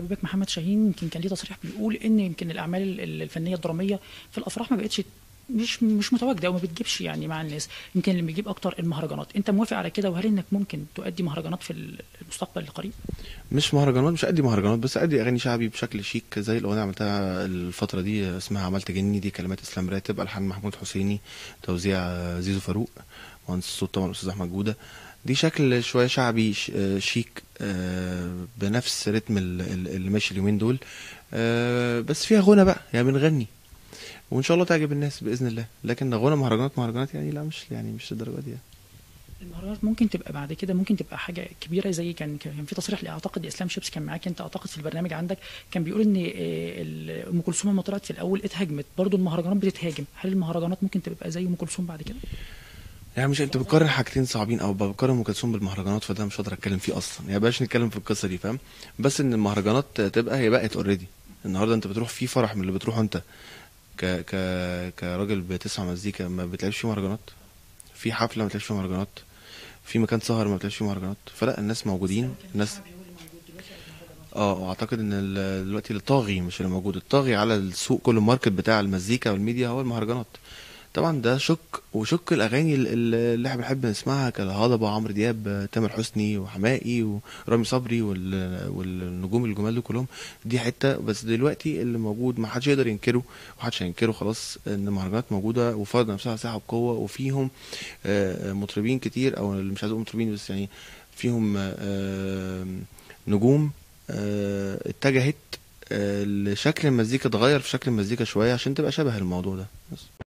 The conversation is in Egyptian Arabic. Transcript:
حبيبك محمد شاهين يمكن كان ليه تصريح بيقول ان يمكن الاعمال ال- الفنيه الدراميه في الافراح ما بقتش مش مش متواجده وما بتجيبش يعني مع الناس يمكن اللي بيجيب اكتر المهرجانات انت موافق على كده وهل انك ممكن تؤدي مهرجانات في المستقبل القريب مش مهرجانات مش ادي مهرجانات بس ادي اغاني شعبي بشكل شيك زي الاغنيه عملتها الفتره دي اسمها عملت جني دي كلمات اسلام راتب الحان محمود حسيني توزيع زيزو فاروق مهندس الصوت طبعا الاستاذ احمد جوده دي شكل شويه شعبي ش- آه، شيك آه، بنفس رتم ال- ال- اللي ماشي اليومين دول آه، بس فيها غنى بقى يعني بنغني وان شاء الله تعجب الناس باذن الله لكن غنى مهرجانات مهرجانات يعني لا مش يعني مش الدرجه دي يعني. المهرجانات ممكن تبقى بعد كده ممكن تبقى حاجه كبيره زي كان كان في تصريح لي اعتقد اسلام شيبس كان معاك انت اعتقد في البرنامج عندك كان بيقول ان آه، ال- ام كلثوم لما طلعت في الاول اتهاجمت برضو المهرجانات بتتهاجم هل المهرجانات ممكن تبقى زي ام كلثوم بعد كده يعني مش انت بتقارن حاجتين صعبين او بقارن ام كلثوم بالمهرجانات فده مش هقدر اتكلم فيه اصلا يعني بلاش نتكلم في القصه دي فاهم بس ان المهرجانات تبقى هي بقت اوريدي النهارده انت بتروح في فرح من اللي بتروحه انت ك ك كراجل بتسمع مزيكا ما بتلعبش فيه مهرجانات في حفله ما بتلعبش فيه مهرجانات في مكان سهر ما بتلعبش فيه مهرجانات فلا الناس موجودين الناس اه واعتقد ان ال- دلوقتي الطاغي مش اللي موجود الطاغي على السوق كل الماركت بتاع المزيكا والميديا هو المهرجانات طبعا ده شك وشك الاغاني ال- ال- اللي احنا بنحب نسمعها كالهضبه عمرو دياب تامر حسني وحماقي ورامي صبري وال- والنجوم الجمال دول كلهم دي حته بس دلوقتي اللي موجود ما حدش يقدر ينكره ومحدش هينكره خلاص ان المهرجانات موجوده وفرض نفسها على ساحه بقوه وفيهم آه، مطربين كتير او مش عايز اقول مطربين بس يعني فيهم آه، نجوم آه، اتجهت آه، لشكل المزيكا اتغير في شكل المزيكا شويه عشان تبقى شبه الموضوع ده بس